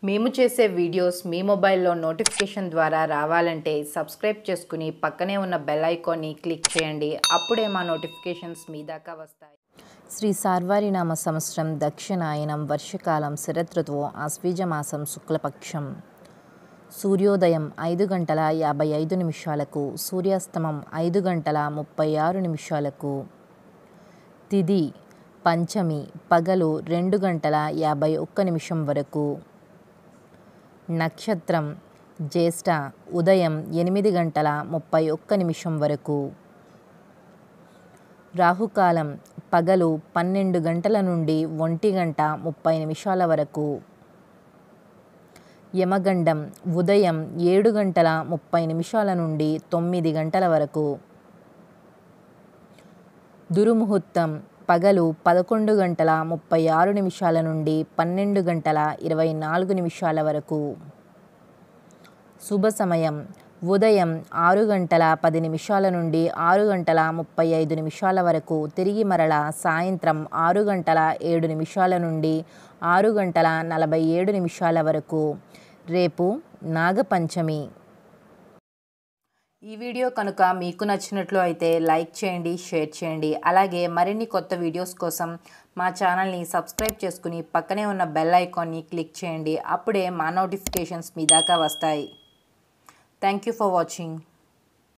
మేము చేసే వీడియోస్ మీ మొబైల్లో నోటిఫికేషన్ ద్వారా రావాలంటే సబ్స్క్రైబ్ చేసుకుని పక్కనే ఉన్న బెల్ ఐకాన్ని క్లిక్ చేయండి అప్పుడే మా నోటిఫికేషన్స్ మీ దాకా వస్తాయి శ్రీ సార్వారినామ సంవత్సరం దక్షిణాయనం వర్షకాలం శరదృతువు ఆశ్వీజ మాసం శుక్లపక్షం సూర్యోదయం ఐదు గంటల యాభై ఐదు నిమిషాలకు సూర్యాస్తమం ఐదు గంటల ముప్పై ఆరు నిమిషాలకు తిది పంచమి పగలు రెండు గంటల యాభై ఒక్క నిమిషం వరకు నక్షత్రం జ్యేష్ఠ ఉదయం ఎనిమిది గంటల ముప్పై ఒక్క నిమిషం వరకు రాహుకాలం పగలు పన్నెండు గంటల నుండి ఒంటి గంట ముప్పై నిమిషాల వరకు యమగండం ఉదయం ఏడు గంటల ముప్పై నిమిషాల నుండి తొమ్మిది గంటల వరకు దుర్ముహూర్తం పగలు పదకొండు గంటల ముప్పై ఆరు నిమిషాల నుండి పన్నెండు గంటల ఇరవై నాలుగు నిమిషాల వరకు శుభ సమయం ఉదయం ఆరు గంటల పది నిమిషాల నుండి ఆరు గంటల ముప్పై ఐదు నిమిషాల వరకు తిరిగి మరల సాయంత్రం ఆరు గంటల ఏడు నిమిషాల నుండి ఆరు గంటల నలభై ఏడు నిమిషాల వరకు రేపు నాగపంచమి ఈ వీడియో కనుక మీకు నచ్చినట్లు అయితే లైక్ చేయండి షేర్ చేయండి అలాగే మరిన్ని కొత్త వీడియోస్ కోసం మా ఛానల్ని సబ్స్క్రైబ్ చేసుకుని పక్కనే ఉన్న బెల్ ఐకాన్ని క్లిక్ చేయండి అప్పుడే మా నోటిఫికేషన్స్ మీ దాకా వస్తాయి థ్యాంక్ యూ ఫర్ వాచింగ్